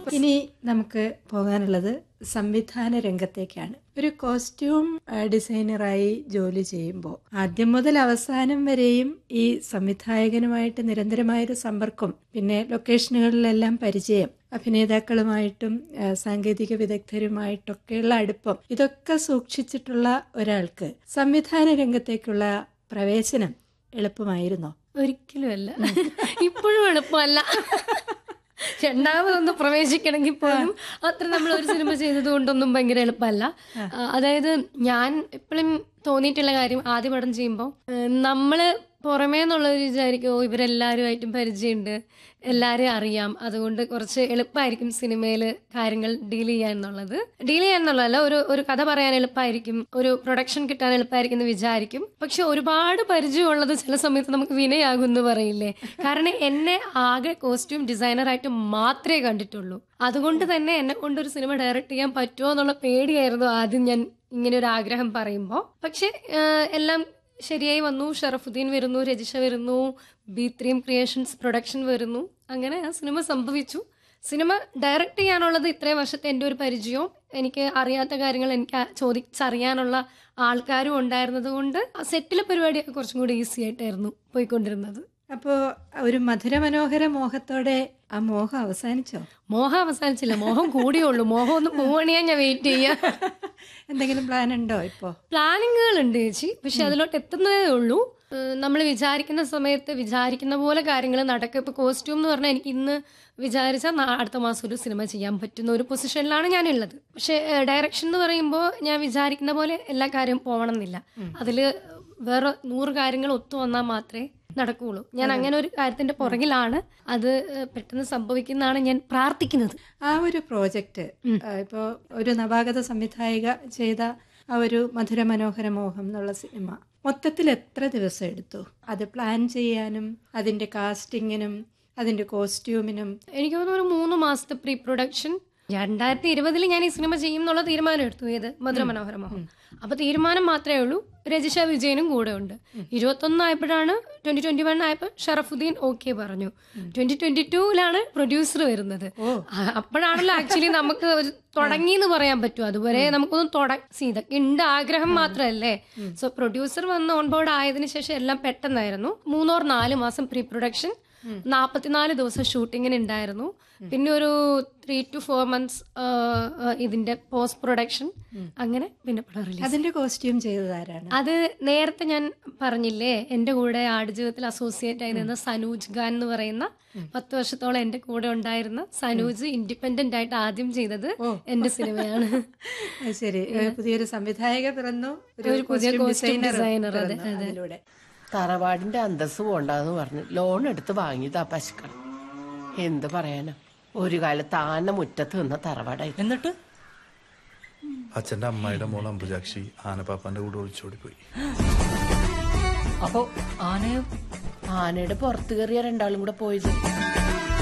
ഇനി നമുക്ക് പോകാനുള്ളത് സംവിധാന രംഗത്തേക്കാണ് ഒരു കോസ്റ്റ്യൂം ആ, ഡിസൈനറായി ജോലി ചെയ്യുമ്പോൾ ആദ്യം മുതൽ അവസാനം വരെയും ഈ സംവിധായകനുമായിട്ട് നിരന്തരമായൊരു സമ്പർക്കം പിന്നെ ലൊക്കേഷനുകളിലെല്ലാം പരിചയം അഭിനേതാക്കളുമായിട്ടും ആ, സാങ്കേതിക വിദഗ്ധരുമായിട്ടൊക്കെയുള്ള അടുപ്പം ഇതൊക്കെ സൂക്ഷിച്ചിട്ടുള്ള ഒരാൾക്ക് സംവിധാന രംഗത്തേക്കുള്ള പ്രവേശനം എളുപ്പമായിരുന്നോ ഒരിക്കലും അല്ല ഇപ്പോഴും എളുപ്പമല്ല രണ്ടാമതൊന്ന് പ്രവേശിക്കണമെങ്കിൽ പോലും അത്ര നമ്മൾ ഒരു സിനിമ ചെയ്തത് കൊണ്ടൊന്നും ഭയങ്കര എളുപ്പമല്ല ആ, അതായത് ഞാൻ എപ്പോഴും തോന്നിയിട്ടുള്ള കാര്യം ആദ്യ പടം ചെയ്യുമ്പോൾ നമ്മള് പുറമേ എന്നുള്ളവർ വിചാരിക്കും ഓ ഇവരെല്ലാവരുമായിട്ടും പരിചയമുണ്ട് എല്ലാവരെയും അറിയാം അതുകൊണ്ട് കുറച്ച് എളുപ്പമായിരിക്കും സിനിമയിൽ കാര്യങ്ങൾ ഡീൽ ചെയ്യാൻ എന്നുള്ളത് ഡീൽ ചെയ്യാൻ എന്നുള്ളതല്ല ഒരു ഒരു കഥ പറയാൻ എളുപ്പമായിരിക്കും ഒരു പ്രൊഡക്ഷൻ കിട്ടാൻ എളുപ്പമായിരിക്കും എന്ന് വിചാരിക്കും പക്ഷെ ഒരുപാട് പരിചയമുള്ളത് ചില സമയത്ത് നമുക്ക് വിനയാകും എന്ന് പറയില്ലേ കാരണം എന്നെ ആകെ കോസ്റ്റ്യൂം ഡിസൈനറായിട്ട് മാത്രമേ കണ്ടിട്ടുള്ളൂ അതുകൊണ്ട് തന്നെ എന്നെ കൊണ്ട് ഒരു സിനിമ ഡയറക്റ്റ് ചെയ്യാൻ പറ്റുമോ എന്നുള്ള പേടിയായിരുന്നു ആദ്യം ഞാൻ ഇങ്ങനെ ഒരു ആഗ്രഹം പറയുമ്പോൾ പക്ഷെ ആഹ്, എല്ലാം ശരിയായി വന്നു ഷറഫുദ്ദീൻ വരുന്നു രജിഷ വരുന്നു ബി ത്രീം ക്രിയേഷൻസ് പ്രൊഡക്ഷൻ വരുന്നു അങ്ങനെ ആ സിനിമ സംഭവിച്ചു സിനിമ ഡയറക്റ്റ് ചെയ്യാനുള്ളത് ഇത്രയും വർഷത്തെ എൻ്റെ ഒരു പരിചയവും എനിക്ക് അറിയാത്ത കാര്യങ്ങൾ എനിക്ക് ആ- ചോദിച്ചറിയാനുള്ള ആൾക്കാരും ഉണ്ടായിരുന്നത് കൊണ്ട് സെറ്റിലെ പരിപാടിയൊക്കെ കുറച്ചും കൂടി ഈസി ആയിട്ടായിരുന്നു പോയിക്കൊണ്ടിരുന്നത് അപ്പോ ഒരു മധുരമനോഹര മോഹത്തോടെ ആ മോഹം അവസാനിച്ചോ മോഹം അവസാനിച്ചില്ല മോഹം കൂടിയുള്ളൂ മോഹം ഒന്ന് പോവണിയാ ഞാൻ വെയിറ്റ് ചെയ്യാം എന്തെങ്കിലും പ്ലാൻ ഉണ്ടോ ഇപ്പോ പ്ലാനിങ്ങുകൾ ഉണ്ട് ചേച്ചി പക്ഷെ അതിലോട്ട് എത്തുന്നതേ ഉള്ളൂ നമ്മൾ വിചാരിക്കുന്ന സമയത്ത് വിചാരിക്കുന്ന പോലെ കാര്യങ്ങൾ നടക്കും ഇപ്പൊ കോസ്റ്റ്യൂം എന്ന് പറഞ്ഞാൽ എനിക്ക് ഇന്ന് വിചാരിച്ചാൽ നാ- അടുത്ത മാസം ഒരു സിനിമ ചെയ്യാൻ പറ്റുന്ന ഒരു പൊസിഷനിലാണ് ഞാനുള്ളത് പക്ഷെ ഡയറക്ഷൻ എന്ന് പറയുമ്പോൾ ഞാൻ വിചാരിക്കുന്ന പോലെ എല്ലാ കാര്യവും പോകണം എന്നില്ല അതിൽ വേറെ നൂറ് കാര്യങ്ങൾ ഒത്തു വന്നാൽ മാത്രമേ നടക്കുകയുള്ളൂ ഞാൻ അങ്ങനെ ഒരു കാര്യത്തിന്റെ പുറകിലാണ് അത് ഏഹ്, പെട്ടെന്ന് സംഭവിക്കുന്നതാണ് ഞാൻ പ്രാർത്ഥിക്കുന്നത് ആ ഒരു പ്രോജക്റ്റ് ഇപ്പോ ഒരു നവാഗത സംവിധായിക ചെയ്ത ആ ഒരു മധുരമനോഹര മോഹം എന്നുള്ള സിനിമ മൊത്തത്തിൽ എത്ര ദിവസം എടുത്തു അത് പ്ലാൻ ചെയ്യാനും അതിന്റെ കാസ്റ്റിങ്ങിനും അതിന്റെ കോസ്റ്റ്യൂമിനും എനിക്ക് തോന്നുന്നു ഒരു മൂന്ന് മാസത്തെ പ്രീ പ്രൊഡക്ഷൻ രണ്ടായിരത്തി ഇരുപതിൽ ഞാൻ ഈ സിനിമ ചെയ്യും എന്നുള്ള തീരുമാനം എടുത്തു ഏത് മധുര മനോഹര മോഹൻ അപ്പൊ തീരുമാനം മാത്രമേ ഉള്ളൂ രജിഷ വിജയനും കൂടെ ഉണ്ട് ഇരുപത്തൊന്ന് ആയപ്പോഴാണ് ട്വന്റി ട്വന്റി വൺ ആയപ്പോൾ ഷറഫുദ്ദീൻ ഓക്കെ പറഞ്ഞു ട്വന്റി ട്വന്റി ടൂവിലാണ് പ്രൊഡ്യൂസർ വരുന്നത് ആ, അപ്പോഴാണല്ലോ ആക്ച്വലി നമുക്ക് ഒരു തുടങ്ങി എന്ന് പറയാൻ പറ്റും അതുവരെ നമുക്കൊന്നും തുടങ്ങി ഇതൊക്കെ ഉണ്ട് ആഗ്രഹം മാത്രമല്ലേ സോ പ്രൊഡ്യൂസർ വന്ന് ഓൺ ബോർഡ് ആയതിനു ശേഷം എല്ലാം പെട്ടെന്നായിരുന്നു മൂന്നോർ നാല് മാസം പ്രീ പ്രൊഡക്ഷൻ നാൽപ്പത്തിനാല് ദിവസം ഷൂട്ടിങ്ങിന് ഉണ്ടായിരുന്നു പിന്നെ ഒരു ത്രീ ടു ഫോർ മന്ത്സ് ഇതിന്റെ പോസ്റ്റ് പ്രൊഡക്ഷൻ അങ്ങനെ പിന്നെ പടം റിലീസ് അതിന്റെ കോസ്റ്റ്യൂം ചെയ്തത് ആരാണ് അത് നേരത്തെ ഞാൻ പറഞ്ഞില്ലേ എന്റെ കൂടെ ആടുജീവിതത്തിൽ അസോസിയേറ്റ് ആയി നിന്ന സനൂജ് ഖാൻ എന്ന് പറയുന്ന പത്ത് വർഷത്തോളം എന്റെ കൂടെ ഉണ്ടായിരുന്ന സനൂജ് ഇൻഡിപെൻഡന്റ് ആയിട്ട് ആദ്യം ചെയ്തത് എന്റെ സിനിമയാണ് അത് ശരി ഒരു പുതിയൊരു സംവിധായക പിറന്നു ഒരു പുതിയ costume costume designer designer, അതെ, പിറന്നു അതിലൂടെ തറവാടിന്റെ അന്തസ് പോണ്ടെന്ന് പറഞ്ഞ് ലോൺ എടുത്ത് വാങ്ങിയതാ പശുക്കൾ എന്ത് പറയാനാ ഒരു കാലത്ത് ആന മുറ്റത്ത് നിന്ന തറവാടായി എന്നിട്ട് അച്ഛന്റെ അമ്മായിയുടെ മോൾ അമ്പുജാക്ഷി ആനപ്പാപ്പാന്റെ കൂടെ ഒളിച്ചോടിപ്പോയി അപ്പോ ആനയെ ആനയുടെ പുറത്ത് കയറിയ രണ്ടാളും കൂടെ പോയത്